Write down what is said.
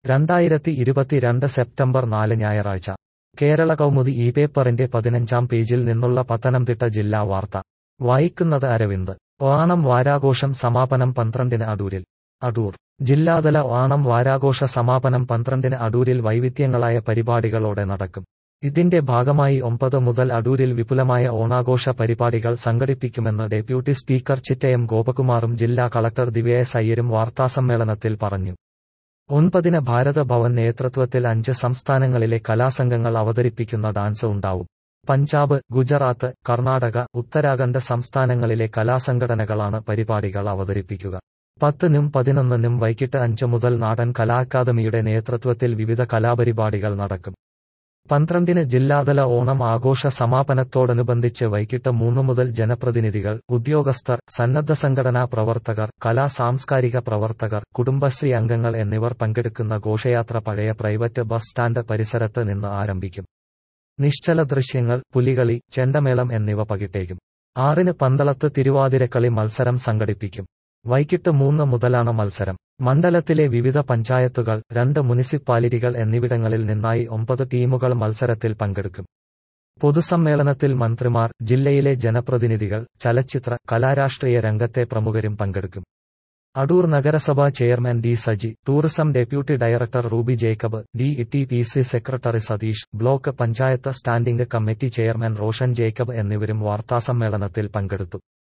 രണ്ടായിരത്തി ഇരുപത്തിരണ്ട് സെപ്റ്റംബർ നാല് ഞായറാഴ്ച കേരള കൗമുദി ഈ പേപ്പറിന്റെ പതിനഞ്ചാം പേജിൽ നിന്നുള്ള പത്തനംതിട്ട ജില്ലാ വാർത്ത വായിക്കുന്നത് അരവിന്ദ് ഓണം വാരാഘോഷം സമാപനം പന്ത്രണ്ടിന് അടൂരിൽ അടൂർ ജില്ലാതല ഓണം വാരാഘോഷ സമാപനം പന്ത്രണ്ടിന് അടൂരിൽ വൈവിധ്യങ്ങളായ പരിപാടികളോടെ നടക്കും ഇതിന്റെ ഭാഗമായി ഒമ്പത് മുതൽ അടൂരിൽ വിപുലമായ ഓണാഘോഷ പരിപാടികൾ സംഘടിപ്പിക്കുമെന്ന് ഡെപ്യൂട്ടി സ്പീക്കർ ചിറ്റയം ഗോപകുമാറും ജില്ലാ കളക്ടർ ദിവ്യ എസ് അയ്യരും വാർത്താസമ്മേളനത്തിൽ പറഞ്ഞു ഒൻപതിന് ഭാരത ഭവൻ നേതൃത്വത്തിൽ അഞ്ച് സംസ്ഥാനങ്ങളിലെ കലാസംഘങ്ങൾ അവതരിപ്പിക്കുന്ന ഡാൻസ് ഉണ്ടാവും പഞ്ചാബ് ഗുജറാത്ത് കർണാടക ഉത്തരാഖണ്ഡ് സംസ്ഥാനങ്ങളിലെ കലാസംഘടനകളാണ് പരിപാടികൾ അവതരിപ്പിക്കുക പത്തിനും പതിനൊന്നിനും വൈകിട്ട് അഞ്ച് മുതൽ നാടൻ കലാ അക്കാദമിയുടെ നേതൃത്വത്തിൽ വിവിധ കലാപരിപാടികൾ നടക്കും പന്ത്രണ്ടിന് ജില്ലാതല ഓണം ആഘോഷ സമാപനത്തോടനുബന്ധിച്ച് വൈകിട്ട് മൂന്ന് മുതൽ ജനപ്രതിനിധികൾ ഉദ്യോഗസ്ഥർ സന്നദ്ധ സംഘടനാ പ്രവർത്തകർ കലാ സാംസ്കാരിക പ്രവർത്തകർ കുടുംബശ്രീ അംഗങ്ങൾ എന്നിവർ പങ്കെടുക്കുന്ന ഘോഷയാത്ര പഴയ പ്രൈവറ്റ് ബസ് സ്റ്റാൻഡ് പരിസരത്ത് നിന്ന് ആരംഭിക്കും നിശ്ചല ദൃശ്യങ്ങൾ പുലികളി ചെണ്ടമേളം എന്നിവ പകിട്ടേക്കും ആറിന് പന്തളത്ത് തിരുവാതിരക്കളി മത്സരം സംഘടിപ്പിക്കും വൈകിട്ട് മൂന്ന് മുതലാണ് മത്സരം മണ്ഡലത്തിലെ വിവിധ പഞ്ചായത്തുകൾ രണ്ട് മുനിസിപ്പാലിറ്റികൾ എന്നിവിടങ്ങളിൽ നിന്നായി ഒമ്പത് ടീമുകൾ മത്സരത്തിൽ പങ്കെടുക്കും പൊതുസമ്മേളനത്തിൽ മന്ത്രിമാർ ജില്ലയിലെ ജനപ്രതിനിധികൾ ചലച്ചിത്ര കലാരാഷ്ട്രീയ രംഗത്തെ പ്രമുഖരും പങ്കെടുക്കും അടൂർ നഗരസഭാ chairman D Saji tourism deputy director Ruby Jacob D T P C secretary Satheesh block panchayat standing committee chairman Roshan Jacob എന്നിവരും വാർത്താസമ്മേളനത്തിൽ പങ്കെടുത്തു